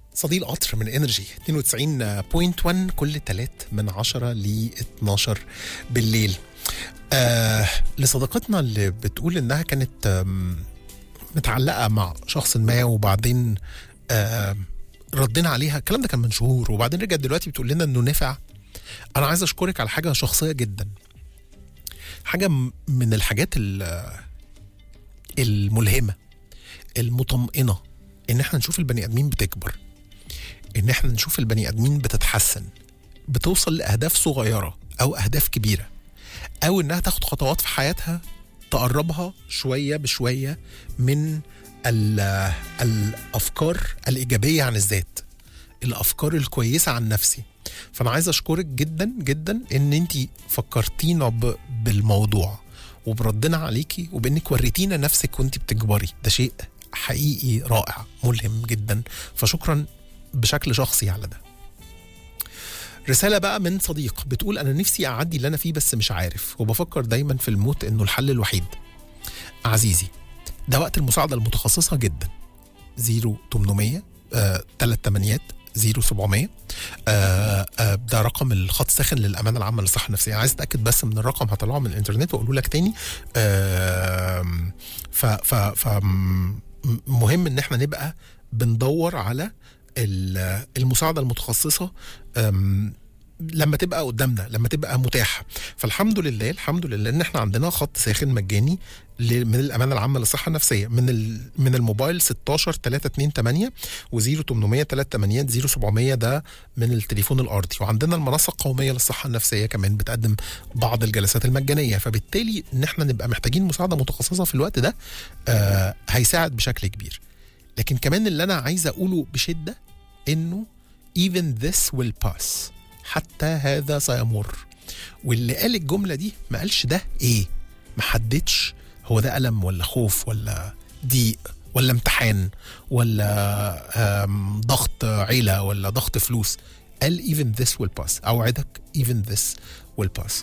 صديق قطر من انرجي 92.1 كل تلات من 10 ل 12 بالليل آه لصديقتنا اللي بتقول انها كانت آم، متعلقه مع شخص ما وبعدين آه ردينا عليها الكلام ده كان من شهور وبعدين رجعت دلوقتي بتقول لنا انه نفع انا عايز اشكرك على حاجه شخصيه جدا حاجه م- من الحاجات ال- الملهمه المطمئنه ان احنا نشوف البني ادمين بتكبر ان احنا نشوف البني ادمين بتتحسن بتوصل لاهداف صغيره او اهداف كبيره او انها تاخد خطوات في حياتها تقربها شويه بشويه من ال- الافكار الايجابيه عن الذات الافكار الكويسه عن نفسي فانا عايز اشكرك جدا جدا ان انت فكرتينا ب- بالموضوع وبردنا عليكي وبانك وريتينا نفسك وانت بتكبري ده شيء حقيقي رائع ملهم جدا فشكرا بشكل شخصي على ده رسالة بقى من صديق بتقول أنا نفسي أعدي اللي أنا فيه بس مش عارف وبفكر دايما في الموت إنه الحل الوحيد عزيزي ده وقت المساعدة المتخصصة جدا 0800 آه، تلات تمانيات 0700 آه، آه، ده رقم الخط الساخن للامانه العامه للصحه النفسيه عايز اتاكد بس من الرقم هطلعه من الانترنت واقوله لك تاني آم، ف ف ف م- مهم ان احنا نبقى بندور على ال- المساعده المتخصصه آم، لما تبقى قدامنا لما تبقى متاحه فالحمد لله الحمد لله ان احنا عندنا خط ساخن مجاني ل- من الامانه العامه للصحه النفسيه من ال- من الموبايل 16 328 و0800 388 0700 ده من التليفون الارضي وعندنا المنصه القوميه للصحه النفسيه كمان بتقدم بعض الجلسات المجانيه فبالتالي ان احنا نبقى محتاجين مساعده متخصصه في الوقت ده آه هيساعد بشكل كبير لكن كمان اللي انا عايز اقوله بشده انه even this will pass حتى هذا سيمر واللي قال الجمله دي ما قالش ده ايه ما حددش هو ده الم ولا خوف ولا ضيق ولا امتحان ولا آم، ضغط عيله ولا ضغط فلوس قال even this will pass اوعدك even this will pass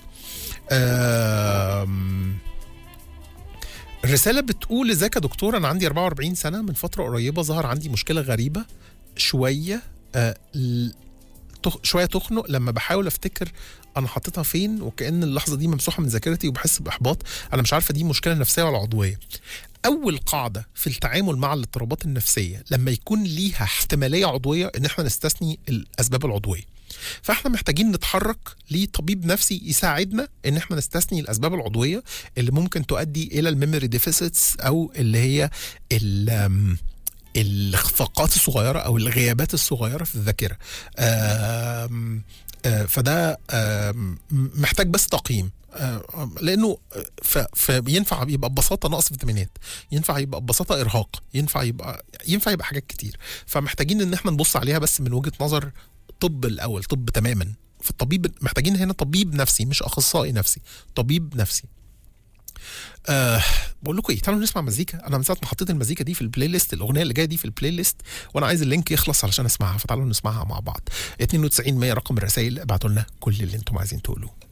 آم، الرساله بتقول ازيك يا دكتور انا عندي 44 سنه من فتره قريبه ظهر عندي مشكله غريبه شويه آه، ل- تخ- شويه تخنق لما بحاول افتكر انا حطيتها فين وكان اللحظه دي ممسوحه من ذاكرتي وبحس باحباط انا مش عارفه دي مشكله نفسيه ولا عضويه اول قاعده في التعامل مع الاضطرابات النفسيه لما يكون ليها احتماليه عضويه ان احنا نستثني الاسباب العضويه فاحنا محتاجين نتحرك لطبيب نفسي يساعدنا ان احنا نستثني الاسباب العضويه اللي ممكن تؤدي الى الميموري ديفيسيتس او اللي هي ال- أم، الاخفاقات الصغيره او الغيابات الصغيره في الذاكره آم، آه، فده آم، محتاج بس تقييم آه، لانه ف- فينفع يبقى ببساطه نقص فيتامينات ينفع يبقى ببساطه ارهاق ينفع يبقى ينفع يبقى حاجات كتير فمحتاجين ان احنا نبص عليها بس من وجهه نظر طب الاول طب تماما فالطبيب محتاجين هنا طبيب نفسي مش اخصائي نفسي طبيب نفسي آه بقول لكم ايه تعالوا نسمع مزيكا انا من ساعه ما حطيت المزيكا دي في البلاي ليست الاغنيه اللي جايه دي في البلاي ليست وانا عايز اللينك يخلص علشان اسمعها فتعالوا نسمعها مع بعض 92 100 رقم الرسائل ابعتوا لنا كل اللي انتم عايزين تقولوه